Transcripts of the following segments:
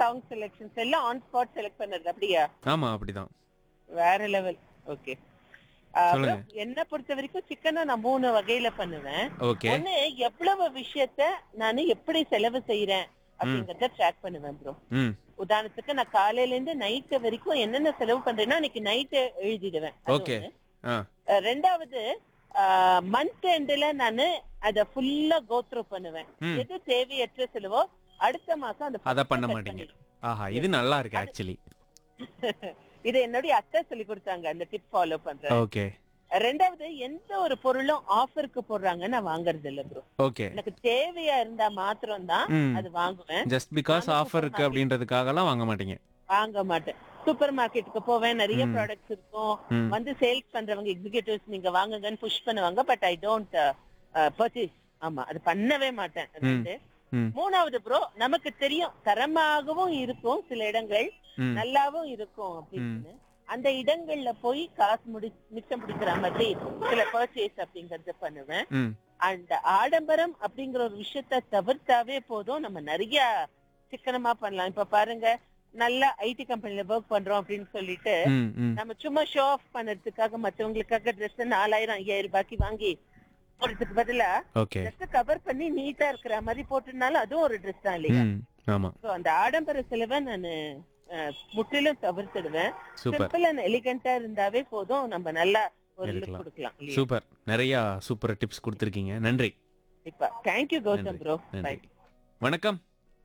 Song selections எல்லாம் on spot select பண்ணது அப்படியா ஆமா அப்படிதான் வேற லெவல் ஓகே சொல்லுங்க. என்ன பொறுத்த வரைக்கும் சிக்கனை நான் மூணு வகையில பண்ணுவேன் ஓகே ஒண்ணு எவ்வளவு விஷயத்த நான் எப்படி செலவு செய்யறேன் அப்படிங்கறத ட்ராக் பண்ணுவேன் ப்ரோ ம் உதாரணத்துக்கு நான் காலையில இருந்து நைட் வரைக்கும் என்னென்ன செலவு பண்றேன்னா அன்னைக்கு நைட்டு எழுதிடுவேன் அது ஓகே ஒண்ணு. ஆ அஹ் ரெண்டாவது மந்த் எண்ட்ல நானு அத ஃபுல்லா கோத்ரூ பண்ணுவேன் ம். எது தேவையற்ற செலவோ அடுத்த மாசம் அந்த அத பண்ண cut மாட்டீங்க பண்ணிடுவேன். ஆஹா இது நல்லா இருக்கு ஆக்சுவலி இது என்னுடைய அத்தை சொல்லி கொடுத்தாங்க அந்த டிப் ஃபாலோ பண்றேன் ஓகே ரெண்டாவது எந்த ஒரு பொருளும் ஆஃபருக்கு போடுறாங்க நான் வாங்குறது இல்ல ப்ரோ ஓகே எனக்கு தேவையா இருந்தா மாத்திரம் தான் ம் அது வாங்குவேன் ஜஸ்ட் பிகாஸ் நானும் ஆஃபர் இருக்கு அப்படின்றதுக்காகலாம் வாங்க மாட்டீங்க வாங்க மாட்டேன் சூப்பர் மார்க்கெட்டுக்கு போவேன் நிறைய ம். ப்ராடக்ட்ஸ் இருக்கும் ம் வந்து சேல்ஸ் பண்றவங்க எக்ஸிகியூட்டிவ்ஸ் நீங்க வாங்குங்கன்னு புஷ் பண்ணுவாங்க பட் ஐ டோன்ட் பர்ச்சேஸ் ஆமா அது பண்ணவே மாட்டேன் ரெண்டு. ம் மூணாவது ப்ரோ நமக்கு தெரியும் தரமாகவும் இருக்கும் சில இடங்கள் ம் நல்லாவும் இருக்கும் அப்படின்னு அந்த இடங்கள்ல போய் காசு முடி மிச்சம் பிடிக்கிற மாதிரி சில பர்ச்சேஸ் அப்படிங்கறத பண்ணுவேன் ம் அந்த ஆடம்பரம் அப்படிங்கிற ஒரு விஷயத்த தவிர்த்தாவே போதும் நம்ம நிறைய சிக்கனமா பண்ணலாம் இப்ப பாருங்க நல்ல ஐடி கம்பெனில ஒர்க் பண்றோம் அப்படின்னு சொல்லிட்டு ம் ம் நம்ம சும்மா ஷோ ஆஃப் பண்ணதுக்காக மத்தவங்களுக்காக ட்ரெஸ் நாலாயிரம் ஐயாயிரம் ரூபாய்க்கு வாங்கி போடுறதுக்கு பதிலா ஓகே ட்ரெஸ் கவர் பண்ணி நீட்டா இருக்கிற மாதிரி போட்டுனாலும் அதுவும் ஒரு ட்ரெஸ் தான் இல்லையா ம் ஆமா சோ அந்த ஆடம்பர செலவை நான் முற்றிலும் தவிர்த்துடுவேன் சூப்பர் சிம்பிள் அண்ட் எலிகண்டா இருந்தாவே போதும் நம்ம நல்லா ஒரு லுக் இருக்கலாம். கொடுக்கலாம் இல்லையா? சூப்பர் நிறைய சூப்பர் டிப்ஸ் கொடுத்துருக்கீங்க நன்றி இப்ப தேங்க்யூ கௌதம் நன்றி. ப்ரோ நன்றி வணக்கம்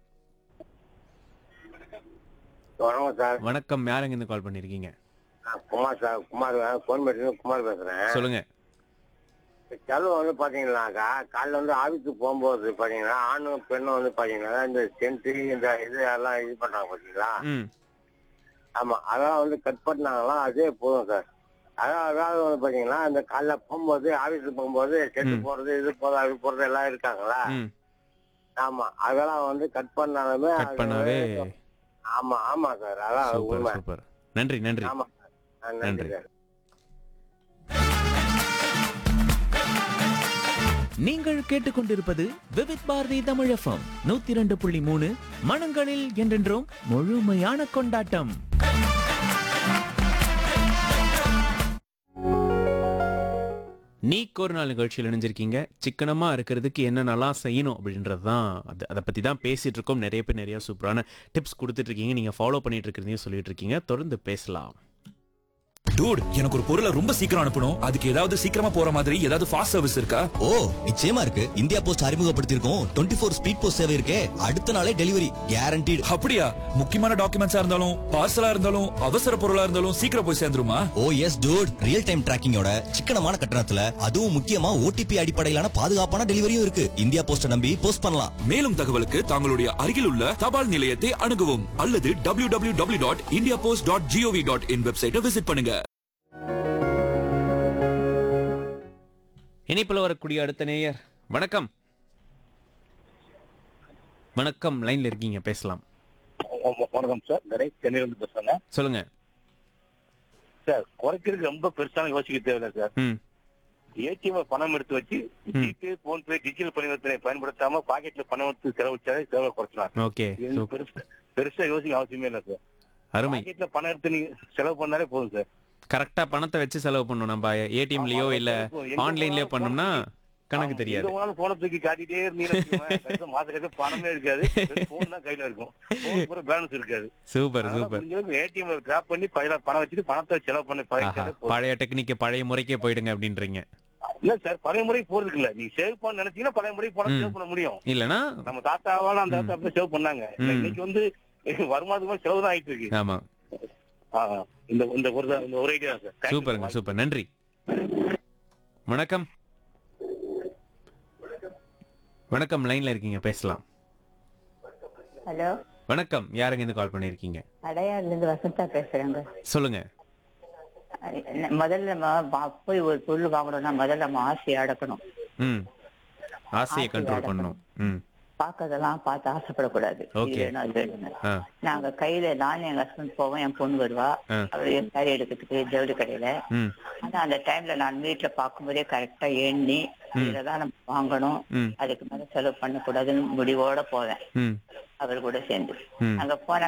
வணக்கம் சார் வணக்கம் யாருங்க இருந்து கால் பண்ணிருக்கீங்க நான் குமார் சார் குமார் கோயம்பேட்டில குமார் பேசுறேன் சொல்லுங்க செலவு வந்து பாத்தீங்கன்னாக்கா காலைல வந்து ஆபீஸுக்கு போகும்போது பாத்தீங்கன்னா ஆணும் பெண்ணும் வந்து பாத்தீங்கன்னா இந்த சென்ட் இந்த இது எல்லாம் இது பண்றாங்க பாத்தீங்களா ம் ஆமா அதெல்லாம் வந்து கட் பண்ணாங்களா அதே போதும் சார் அதான் அதாவது வந்து பாத்தீங்கன்னா இந்த காலைல போகும்போது ஆபீஸுக்கு போகும்போது சென்ட் ம். போறது இது போறது அது போறது எல்லாம் இருக்காங்களா ம் ஆமா அதெல்லாம் வந்து கட் பண்ணாலுமே கட் அது பண்ணாவே ஆமா ஆமா சார் அதான் சூப்பர் உண்மை சூப்பர் நன்றி நன்றி ஆமா சார் ஆ, நன்றி நன்றி. சார் நீங்கள் கேட்டுக்கொண்டிருப்பது விவித் பாரதி தமிழ் எஃப்எம் நூத்தி இரண்டு புள்ளி மூணு மனங்களில் என்றென்றும் முழுமையான கொண்டாட்டம் நீக்கு ஒரு நாள் நிகழ்ச்சியில் இணைஞ்சிருக்கீங்க சிக்கனமா இருக்கிறதுக்கு என்னென்னலாம் செய்யணும் அப்படின்றது தான் அது அதை பத்தி தான் பேசிட்டு இருக்கோம் நிறைய பேர் நிறைய சூப்பரான டிப்ஸ் கொடுத்துட்டு இருக்கீங்க நீங்க ஃபாலோ பண்ணிட்டு இருக்கிறதையும் சொல்லிட்டு இருக்கீங்க தொடர்ந்து பேசலாம் டூட் எனக்கு ஒரு பொருளை ரொம்ப சீக்கிரம் அனுப்பணும் அதுக்கு ஏதாவது சீக்கிரமா போற மாதிரி ஏதாவது ஃபாஸ்ட் சர்வீஸ் இருக்கா ஓ நிச்சயமா இருக்கு இந்தியா போஸ்ட் அறிமுகப்படுத்தியிருக்கோம் டுவெண்ட்டி ஃபோர் ஸ்பீட் போஸ்ட் சேவை இருக்கே அடுத்த நாளே டெலிவரி கேரண்டீடு அப்படியா முக்கியமான டாக்குமெண்ட்ஸா இருந்தாலும் பார்சலா இருந்தாலும் அவசர பொருளா இருந்தாலும் சீக்கிரம் போய் சேர்ந்துருமா oh yes dude real time டிராக்கிங்கோட சிக்கனமான கட்டணத்துல அதுவும் முக்கியமா ஓடிபி அடிப்படையிலான பாதுகாப்பான டெலிவரியும் இருக்கு இந்தியா போஸ்ட நம்பி போஸ்ட் பண்ணலாம் மேலும் தகவலுக்கு தங்களுடைய அருகில் உள்ள தபால் நிலையத்தை அணுகவும் அல்லது W W W dot India post dot G O V dot in வெப்சைட்டை விசிட் பண்ணுங்க இணைப்பில் வரக்கூடிய அடுத்த நேயர் வணக்கம் வணக்கம் லைன்ல இருக்கீங்க பேசலாம் வணக்கம் சார் கணேஷ் சென்னையிலிருந்து பேசுறேங்க சொல்லுங்க சார் குறைக்கிறதுக்கு ரொம்ப பெருசான யோசிக்க தேவையில்லை சார் ம் ஏடிஎம் பணம் எடுத்து வச்சு ஜிபே போன் பே டிஜிட்டல் பரிவர்த்தனை பயன்படுத்தாம பாக்கெட்ல பணம் எடுத்து செலவழிச்சாலே செலவை குறைச்சலாம் ஓகே இது பெருசா பெருசா யோசிக்க அவசியமே இல்லை சார் அருமை பாக்கெட்ல பணம் எடுத்து நீங்க செலவு பண்ணாலே போதும் சார் கரெக்டா பணத்தை வச்சு செலவு பண்ணணும் நம்ம ஏடிஎம்லயோ இல்ல ஆன்லைன்லயோ பண்ணோம்னா கணக்கு தெரியாது போன தூக்கி காட்டிட்டே இருந்தீங்கன்னா மாச கடைசி பணமே இருக்காது போன் தான் கையில இருக்கும் போன் கூட பேலன்ஸ் இருக்காது சூப்பர் சூப்பர் ஏடிஎம் டிராப் பண்ணி பையில பணம் வச்சுட்டு பணத்தை செலவு பண்ணி ஆஹா பழகிட்டாலே போதும். பழைய டெக்னிக்கு பழைய முறைக்கே போயிடுங்க அப்படின்றீங்க இல்ல சார் பழைய முறை போறதுக்கு இல்ல நீங்க சேவ் பண்ண நினைச்சீங்கன்னா பழைய முறை பணம் ம். சேவ் பண்ண முடியும் இல்லனா நம்ம தாத்தாவால அந்த ம். தாத்தா சேவ் பண்ணாங்க ம். இன்னைக்கு வந்து வருமானத்துக்கு மேல செலவு தான் ஆயிட்டு இருக்கு ஆமா ஆ, இந்த இந்த ஒரு இந்த ஒரு ஐடியா சார் Thank you. சூப்பருங்க சூப்பர் நன்றி வணக்கம் வணக்கம் லைன்ல இருக்கீங்க பேசலாம் ஹலோ வணக்கம் யாருங்க இருந்து கால் பண்ணிருக்கீங்க அடையாறுல இருந்து வசந்தா பேசுறேங்க சொல்லுங்க அஹ் முதல்ல நம்ம வா- போய் ஒரு பொருள் வாங்கணும்னா முதல்ல நம்ம ஆசையை அடக்கணும் ம் ஆசையை கண்ட்ரோல் பண்ணணும் ம் பார்க்கறதெல்லாம் பார்த்து ஆசைப்படக்கூடாது இது Okay. வேணும் அது வேணும் ஆ நாங்க கையில நானும் எங்க ஹஸ்பண்ட் போவோம் என் பொண்ணு வருவா ஆ. அவர் என் சாரி எடுக்கிறதுக்கு ஜவுளி கடையில ம் ஆனா அந்த டைம்ல நான் வீட்டுல பார்க்கும்போதே கரெக்டா எண்ணி இதுலதான் நம்ம வாங்கணும் ம் அதுக்கு மேல செலவு பண்ணக்கூடாதுன்னு முடிவோட போவேன் ம் அவர் கூட சேர்ந்து ம் அங்க போனா